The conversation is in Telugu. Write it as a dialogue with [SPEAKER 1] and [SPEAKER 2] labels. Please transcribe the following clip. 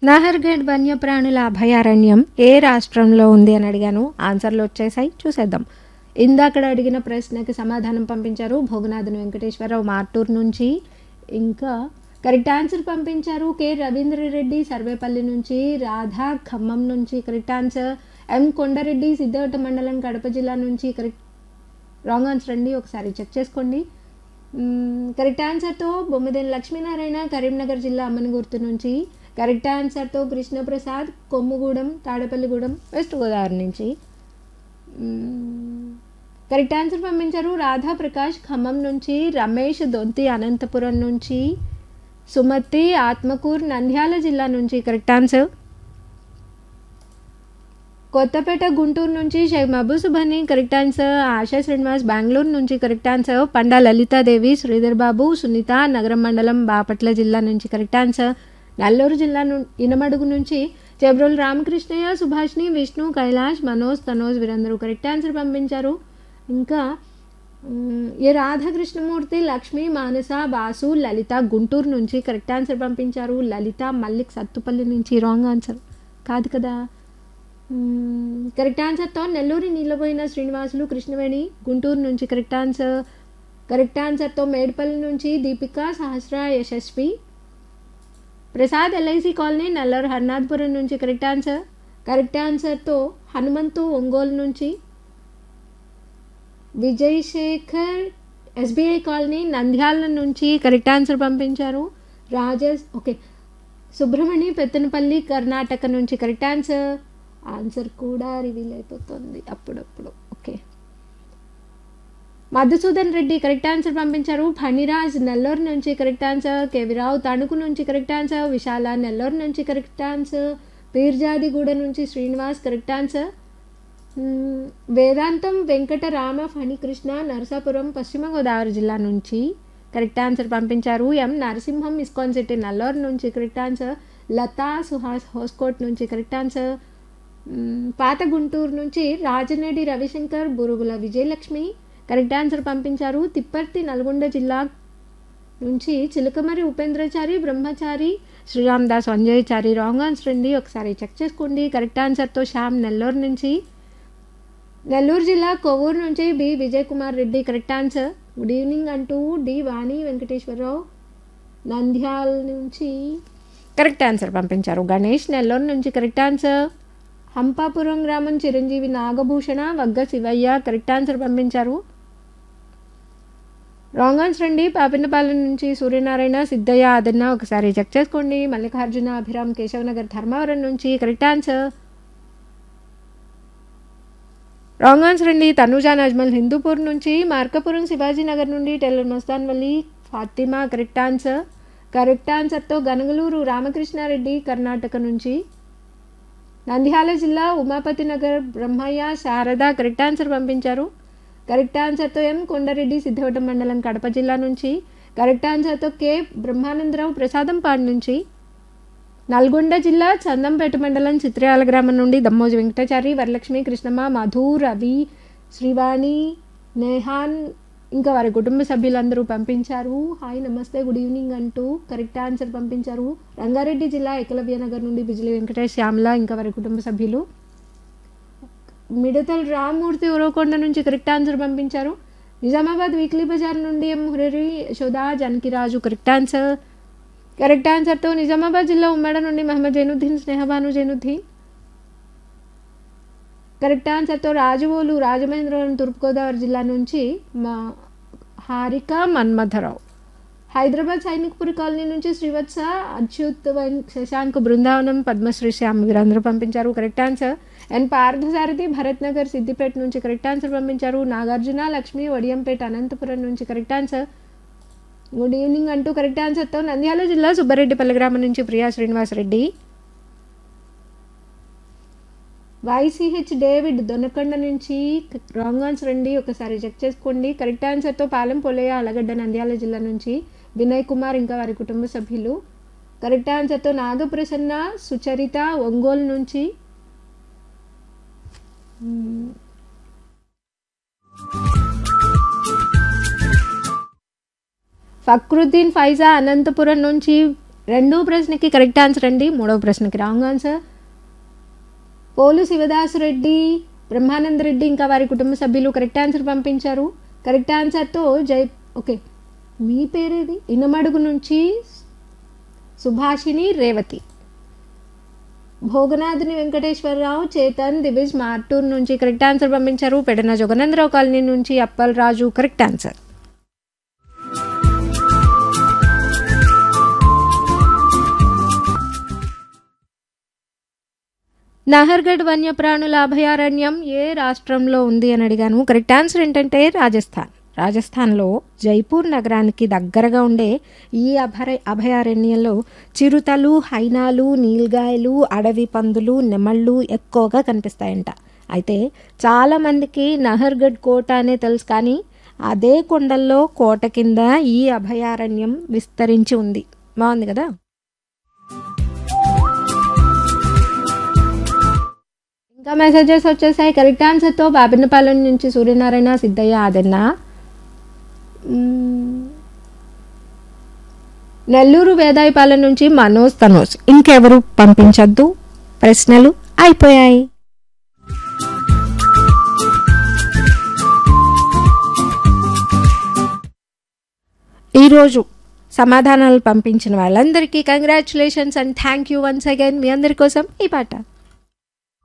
[SPEAKER 1] నాహర్గఢ్ వన్యప్రాణుల అభయారణ్యం ఏ రాష్ట్రంలో ఉంది అని అడిగాను ఆన్సర్లు వచ్చేసాయి చూసేద్దాం ఇందాకడ అడిగిన ప్రశ్నకి సమాధానం పంపించారు భోగనాథన్ వెంకటేశ్వరరావు మార్టూర్ నుంచి ఇంకా కరెక్ట్ ఆన్సర్ పంపించారు కె రవీంద్రరెడ్డి సర్వేపల్లి నుంచి రాధా ఖమ్మం నుంచి correct answer M Kondareddy Siddhavata మండలం కడప జిల్లా నుంచి కరెక్ట్ రాంగ్ ఆన్సర్ అండి ఒకసారి చెక్ చేసుకోండి మ్మ్, కరెక్ట్ ఆన్సర్తో బొమ్మదేని లక్ష్మీనారాయణ కరీంనగర్ జిల్లా అమ్మనగుర్తు నుంచి కరెక్ట్ ఆన్సర్తో కృష్ణప్రసాద్ కొమ్ముగూడెం తాడేపల్లిగూడెం వెస్ట్ గోదావరి నుంచి మ్మ్, కరెక్ట్ ఆన్సర్ పంపించారు రాధా ప్రకాష్ ఖమ్మం నుంచి రమేష్ దొంతి అనంతపురం నుంచి సుమతి ఆత్మకూర్ నంద్యాల జిల్లా నుంచి కరెక్ట్ ఆన్సర్ కొత్తపేట గుంటూరు నుంచి షేక్ మహబూబ్ సుభాని కరెక్ట్ ఆన్సర్ ఆశా శ్రీనివాస్ బెంగళూరు నుంచి కరెక్ట్ ఆన్సర్ పండా లలితాదేవి శ్రీధర్ బాబు సునీత నగరం మండలం బాపట్ల జిల్లా నుంచి కరెక్ట్ ఆన్సర్ నల్లూరు జిల్లా ను ఇనమడుగు నుంచి చెబ్రోల్ రామకృష్ణయ్య సుభాష్ని విష్ణు కైలాష్ మనోజ్ తనోజ్ వీరందరూ కరెక్ట్ ఆన్సర్ పంపించారు ఇంకా మ్, ఏ రాధాకృష్ణమూర్తి లక్ష్మి మానస బాసు లలిత గుంటూరు నుంచి కరెక్ట్ ఆన్సర్ పంపించారు లలిత మల్లిక్ సత్తుపల్లి నుంచి రాంగ్ ఆన్సర్ కాదు కదా మ్మ్, కరెక్ట్ ఆన్సర్తో నెల్లూరి నీళ్ళబోయిన శ్రీనివాసులు కృష్ణవేణి గుంటూరు నుంచి కరెక్ట్ ఆన్సర్ కరెక్ట్ ఆన్సర్తో మేడ్పల్లి నుంచి దీపిక సహస్ర యశస్వి ప్రసాద్ ఎల్ఐసి కాలనీ నల్లూరు హర్నాథ్పురం నుంచి కరెక్ట్ ఆన్సర్ కరెక్ట్ ఆన్సర్తో హనుమంతు ఒంగోలు నుంచి విజయ్ శేఖర్ ఎస్బీఐ కాలనీ నంద్యాల నుంచి కరెక్ట్ ఆన్సర్ పంపించారు రాజేష్ ఓకే సుబ్రహ్మణి పెత్తనపల్లి కర్ణాటక నుంచి కరెక్ట్ ఆన్సర్ ఆన్సర్ కూడా రివీల్ అయిపోతుంది అప్పుడప్పుడు okay Madhusudan Reddy correct answer పంపించారు ఫణిరాజ్ నెల్లూరు నుంచి కరెక్ట్ ఆన్సర్ కేవిరావు తణుకు నుంచి కరెక్ట్ ఆన్సర్ విశాల నెల్లూరు నుంచి కరెక్ట్ ఆన్సర్ పీర్జాదిగూడ నుంచి శ్రీనివాస్ కరెక్ట్ ఆన్సర్ మ్మ్, వేదాంతం వెంకటరామ ఫణికృష్ణ నరసాపురం పశ్చిమ గోదావరి జిల్లా నుంచి కరెక్ట్ ఆన్సర్ పంపించారు M Narasimham ISKCON city Nallur నుంచి కరెక్ట్ ఆన్సర్ లతా సుహాస్ హోస్కోట్ నుంచి కరెక్ట్ ఆన్సర్ మ్మ్, పాత గుంటూరు నుంచి రాజనేడి రవిశంకర్ బురుగుల విజయలక్ష్మి కరెక్ట్ ఆన్సర్ పంపించారు తిప్పర్తి నల్గొండ జిల్లా నుంచి చిలకమరి ఉపేంద్రచారి బ్రహ్మచారి శ్రీరామ్ దాస్ అంజయ్చారి రాంగ్ ఆన్సర్ అండి ఒకసారి చెక్ చేసుకోండి కరెక్ట్ ఆన్సర్తో శ్యామ్ నెల్లూరు నుంచి నెల్లూరు జిల్లా కొవ్వూరు నుంచి B Vijay Kumar Reddy correct answer good evening అంటూ డి వాణి వెంకటేశ్వరరావు నంద్యాల నుంచి కరెక్ట్ ఆన్సర్ పంపించారు గణేష్ నెల్లూరు నుంచి కరెక్ట్ ఆన్సర్ హంపాపురం గ్రామం చిరంజీవి నాగభూషణ వగ్గ శివయ్య కరెక్ట్ ఆన్సర్ పంపించారు రాంగ్ ఆన్సర్ అండి పాపినపాలెం నుంచి సూర్యనారాయణ సిద్ధయ్య ఆదన్న ఒకసారి చెక్ చేసుకోండి మల్లికార్జున అభిరామ్ కేశవనగర్ ధర్మవరం నుంచి కరెక్ట్ ఆన్సర్ రాంగ్ ఆన్సర్ అండి తనుజా నజ్మల్ హిందూపూర్ నుంచి మార్కపురం శివాజీనగర్ నుండి టెల్లర్ Mastan Valli Fatima correct answer correct ఆన్సర్తో గనగలూరు రామకృష్ణారెడ్డి కర్ణాటక నుంచి నంద్యాల జిల్లా ఉమాపతి నగర్ బ్రహ్మయ్య శారద కరెక్ట్ ఆన్సర్ పంపించారు కరెక్ట్ ఆన్సర్తో ఎం కొండారెడ్డి సిద్ధవటం మండలం కడప జిల్లా నుంచి కరెక్ట్ ఆన్సర్తో కె బ్రహ్మానందరావు ప్రసాదంపాడు నుంచి నల్గొండ జిల్లా చందంపేట మండలం చిత్రయాల గ్రామం నుండి దమ్మోజు వెంకటాచారి వరలక్ష్మి కృష్ణమ్మ మధు రవి శ్రీవాణి నేహాన్ ఇంకా వారి కుటుంబ సభ్యులందరూ పంపించారు హాయ్ నమస్తే గుడ్ ఈవినింగ్ అంటూ కరెక్ట్ ఆన్సర్ పంపించారు రంగారెడ్డి జిల్లా ఏకలవ్య నగర్ నుండి బిజిలి వెంకటేష్ శ్యామల ఇంకా వారి కుటుంబ సభ్యులు మిడతల్ రామ్మూర్తి ఉరవకొండ నుంచి కరెక్ట్ ఆన్సర్ పంపించారు నిజామాబాద్ వీక్లీ బజార్ నుండి ఎం హురరి Yashoda Janakiraju correct answer correct ఆన్సర్తో నిజామాబాద్ జిల్లా ఉమ్మడ నుండి మహమ్మద్ జైనుద్దీన్ స్నేహబాను జైనుద్దీన్ కరెక్ట్ ఆన్సర్తో రాజవోలు రాజమహేంద్రవరం తూర్పుగోదావరి జిల్లా నుంచి మా హారిక మన్మథరావు హైదరాబాద్ సైనిక్పురి కాలనీ నుంచి శ్రీవత్స అచ్యుత్ వన్- శశాంక్ బృందావనం పద్మశ్రీ శ్యామ్ వీరందరూ పంపించారు correct answer and Parthasarathi Bharat Nagar Siddipet నుంచి కరెక్ట్ ఆన్సర్ పంపించారు నాగార్జున లక్ష్మి వడియంపేట అనంతపురం నుంచి కరెక్ట్ ఆన్సర్ గుడ్ ఈవినింగ్ అంటూ కరెక్ట్ ఆన్సర్తో నంద్యాల జిల్లా సుబ్బారెడ్డిపల్లి గ్రామం నుంచి ప్రియా శ్రీనివాసరెడ్డి వైసీహెచ్ డేవిడ్ దొనకొండ నుంచి రాంగ్ ఆన్సర్ అండి ఒకసారి చెక్ చేసుకోండి కరెక్ట్ ఆన్సర్తో పాలెం పొలయ్య అలగడ్డ నంద్యాల జిల్లా నుంచి వినయ్ కుమార్ ఇంకా వారి కుటుంబ సభ్యులు కరెక్ట్ ఆన్సర్తో నాగప్రసన్న సుచరిత ఒంగోలు నుంచి మ్మ్. ఫక్రుద్దీన్ ఫైజా అనంతపురం నుంచి రెండో ప్రశ్నకి కరెక్ట్ ఆన్సర్ అండి మూడవ ప్రశ్నకి రాంగ్ ఆన్సర్ పోలు శివదాసు రెడ్డి బ్రహ్మానంద రెడ్డి ఇంకా వారి కుటుంబ సభ్యులు కరెక్ట్ ఆన్సర్ పంపించారు కరెక్ట్ ఆన్సర్తో జై ఓకే మీ పేరేది ఇనమడుగు నుంచి సుభాషిణి రేవతి భోగనాథుని వెంకటేశ్వరరావు చేతన్ దివిజ్ మార్టూర్ నుంచి కరెక్ట్ ఆన్సర్ పంపించారు పెడన జగనందరావు కాలనీ నుంచి అప్పల్ రాజు కరెక్ట్ ఆన్సర్ నహర్గఢ్ వన్యప్రాణుల అభయారణ్యం ఏ రాష్ట్రంలో ఉంది అని అడిగాను కరెక్ట్ ఆన్సర్ ఏంటంటే రాజస్థాన్ రాజస్థాన్లో జైపూర్ నగరానికి దగ్గరగా ఉండే ఈ అభయ అభయారణ్యంలో చిరుతలు హైనాలు నీల్గాయలు అడవి పందులు నెమళ్ళు ఎక్కువగా కనిపిస్తాయంట అయితే చాలామందికి నహర్గఢ్ కోట అనే తెలుసు కానీ అదే కొండల్లో కోట కింద ఈ అభయారణ్యం విస్తరించి ఉంది బాగుంది కదా ఇంకా మెసేజెస్ వచ్చేసాయి కరెక్ట్ ఆన్సర్తో బాబినపాలెం నుంచి సూర్యనారాయణ సిద్ధయ్య ఆదన్న మ్మ్. నెల్లూరు వేదాయపాలెం నుంచి మనోజ్ తనోజ్ ఇంకెవరు పంపించద్దు ప్రశ్నలు అయిపోయాయి ఈరోజు సమాధానాలు పంపించిన వాళ్ళందరికీ congratulations and thank you once again మీ అందరి కోసం ఈ పాట